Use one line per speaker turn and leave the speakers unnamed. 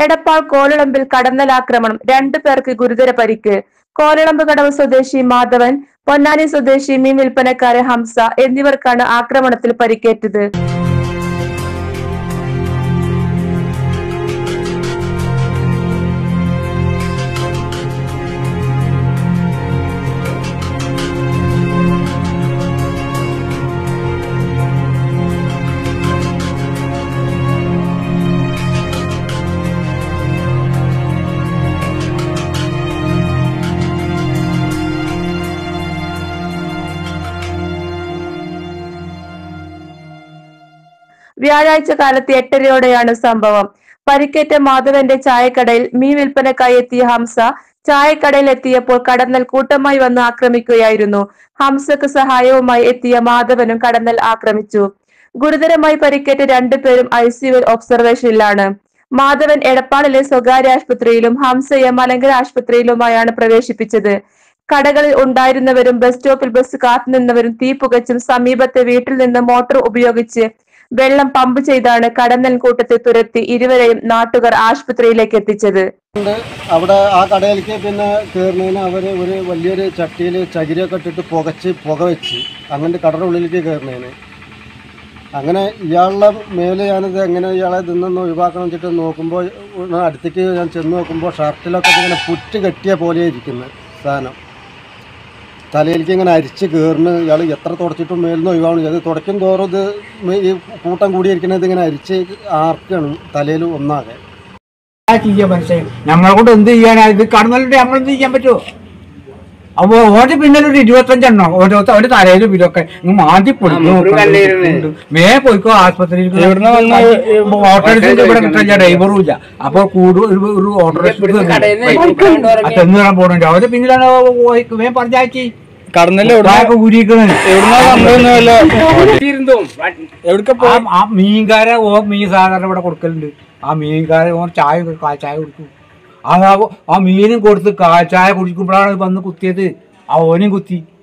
എടപ്പാൾ കോലളമ്പിൽ കടന്നലാക്രമണം രണ്ടു പേർക്ക് ഗുരുതര പരിക്ക് കോലളമ്പ് കടവ് സ്വദേശി മാധവൻ പൊന്നാനി സ്വദേശി മീൻ വിൽപ്പനക്കാരൻ ഹംസ എന്നിവർക്കാണ് ആക്രമണത്തിൽ പരിക്കേറ്റത് വ്യാഴാഴ്ച കാലത്ത് എട്ടരയോടെയാണ് സംഭവം പരിക്കേറ്റ മാധവന്റെ ചായക്കടയിൽ മീൻ വിൽപ്പനക്കായി എത്തിയ ഹംസ ചായക്കടയിൽ എത്തിയപ്പോൾ കടന്നൽ കൂട്ടമായി വന്ന് ആക്രമിക്കുകയായിരുന്നു ഹംസക്ക് സഹായവുമായി എത്തിയ മാധവനും കടന്നൽ ആക്രമിച്ചു ഗുരുതരമായി പരിക്കേറ്റ രണ്ടുപേരും ഐ സിയുവിൽ ഒബ്സർവേഷനിലാണ് മാധവൻ എടപ്പാളിലെ സ്വകാര്യ ആശുപത്രിയിലും ഹംസയെ മലങ്കര ആശുപത്രിയിലുമായാണ് പ്രവേശിപ്പിച്ചത് കടകളിൽ ഉണ്ടായിരുന്നവരും ബസ് സ്റ്റോപ്പിൽ ബസ് കാത്തുനിന്നവരും തീ പുകച്ചും സമീപത്തെ വീട്ടിൽ നിന്ന് മോട്ടോർ ഉപയോഗിച്ച് വെള്ളം പമ്പ് ചെയ്താണ് കടന്നൽ കൂട്ടത്തെ തുരത്തി ഇരുവരെയും നാട്ടുകാർ ആശുപത്രിയിലേക്ക് എത്തിച്ചത്
ഉണ്ട്. അവിടെ ആ കടയിലേക്ക് പിന്നെ കയറുന്നതിന് അവർ ഒരു വലിയൊരു ചട്ടിയിൽ ചകിരിയൊക്കെ ഇട്ടിട്ട് പുകച്ച് പുക വെച്ച് അങ്ങനെ കടയുടെ ഉള്ളിലേക്ക് കയറുന്നതിന് അങ്ങനെ ഇയാളുടെ മേലെ ഞാനിത് എങ്ങനെ ഇയാളെ ഇതിന്നൊന്ന് ഒഴിവാക്കണം വെച്ചിട്ട് നോക്കുമ്പോൾ ഒന്ന് അടുത്തേക്ക് ഞാൻ ചെന്ന് നോക്കുമ്പോൾ ഷർട്ടിലൊക്കെ ഇങ്ങനെ പുറ്റ് കെട്ടിയ പോലെ ഇരിക്കുന്നത് സാധനം തലയിലേക്ക് ഇങ്ങനെ അരിച്ച് കയറുന്നു ഇയാൾ എത്ര തുടച്ചിട്ടും മേലിന്ന് ഒഴിവാണ് അത് തുടയ്ക്കും തോറും ഇത് മേ- ഈ കൂട്ടം കൂടിയിരിക്കുന്നത് ഇങ്ങനെ അരിച്ച് ആർക്കാണ് തലയിൽ ഒന്നാകെ
ആ ചെയ്യാൻ മനസ്സിലായി നമ്മളെ കൊണ്ട് എന്ത് ചെയ്യാനാ ഇത് കടന്നലിട്ട് നമ്മൾ എന്ത് ചെയ്യാൻ പറ്റുമോ അപ്പൊ ഓന്റെ പിന്നിൽ ഒരു ഇരുപത്തഞ്ചെണ്ണം ഓരോ ഒരു തലയിലും ഇതൊക്കെ ഇങ്ങ് മാറ്റി പൊടിക്കും മേ പോയിക്കോ ആസ്പത്രിയിൽ ഓട്ടോറിക്ഷ ഇവിടെ കിട്ടില്ല ഡ്രൈവറും ഇല്ല അപ്പൊ കൂടു ഒരു ഒരു ഓട്ടോറിക്ഷ ചെന്ന് തരാൻ പോകണുണ്ട് അവരുടെ പിന്നിലാണ് പോയി മേ പറഞ്ഞാക്കി
കടന്നല്ലേ
ബാഗ് ഊരിക്കണ് ആ- ആ മീൻകാരെ ഓ മീൻ സാധാരണ ഇവിടെ കൊടുക്കലുണ്ട് ആ മീൻകാരെ ഓൻ ചായ കൊടുക്കും, കാൽ ചായ കൊടുക്കും ആ ആ മീനും കൊടുത്ത് കാൽ ചായ കുടിക്കുമ്പോഴാണ് വന്ന് കുത്തിയത് ആ ഓനും കുത്തി